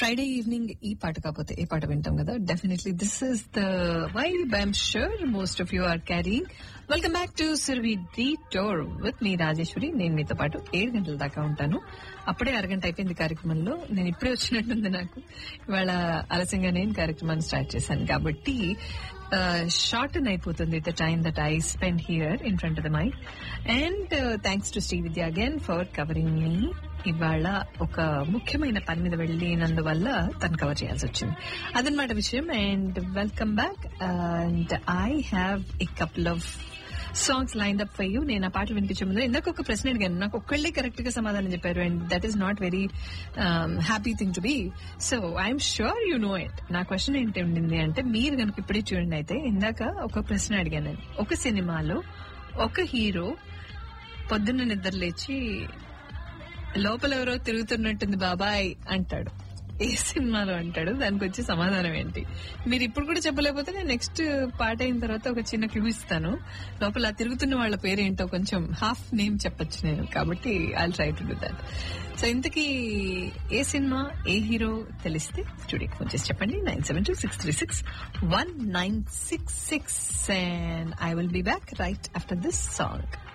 Friday evening ఈ పాట కాకపోతే ఏ పాట వింటాం కదా definitely this is the vibe I'm sure most of you are carrying welcome back to Survi the tour with me Rajeswari నేను మీతో పాటు ఏడు గంటల దాకా ఉంటాను అప్పుడే అరగంట అయిపోయింది కార్యక్రమంలో నేను ఇప్పుడే వచ్చినట్టుంది నాకు ఇవాళ ఆలస్యంగా నేను కార్యక్రమాన్ని స్టార్ట్ చేశాను కాబట్టి షార్ట్ అయిపోతుంది the time that I spend here in front of the mike and thanks to Sri Vidya again for covering me ఇవాళ ఒక ముఖ్యమైన పని మీద వెళ్ళినందువల్ల తను కవర్ చేయాల్సి వచ్చింది అదనమాట విషయం and welcome back and I have a couple of songs line up for you నేను ఆ పాటలు వినిపించే ముందు ఇందాక ఒక ప్రశ్న అడిగాను నాకు ఒక్కళ్ళే కరెక్ట్ గా సమాధానం చెప్పారు and that is not very happy thing to be so I'm sure you know it నా క్వశ్చన్ ఏంటి ఉండింది అంటే మీరు కనుక ఇప్పుడే చూడండి అయితే ఇందాక ఒక ప్రశ్న అడిగాను నేను ఒక సినిమాలో ఒక హీరో పొద్దున్న నిద్ర లేచి లోపల ఎవరో తిరుగుతున్నట్టుంది బాబాయ్ అంటాడు ఏ సినిమాలో అంటాడు దానికి వచ్చి సమాధానం ఏంటి మీరు ఇప్పుడు కూడా చెప్పలేకపోతే నేను నెక్స్ట్ పాట అయిన తర్వాత ఒక చిన్న క్లూ ఇస్తాను లోపల తిరుగుతున్న వాళ్ళ పేరు ఏంటో కొంచెం హాఫ్ నేమ్ చెప్పొచ్చు నేను కాబట్టి I try to do that so ఇంతకీ ఏ సినిమా ఏ హీరో తెలిస్తే స్టూడియోకి ఫోన్ చేసి చెప్పండి nine seven two six three six one nine six six and I will be back right after this song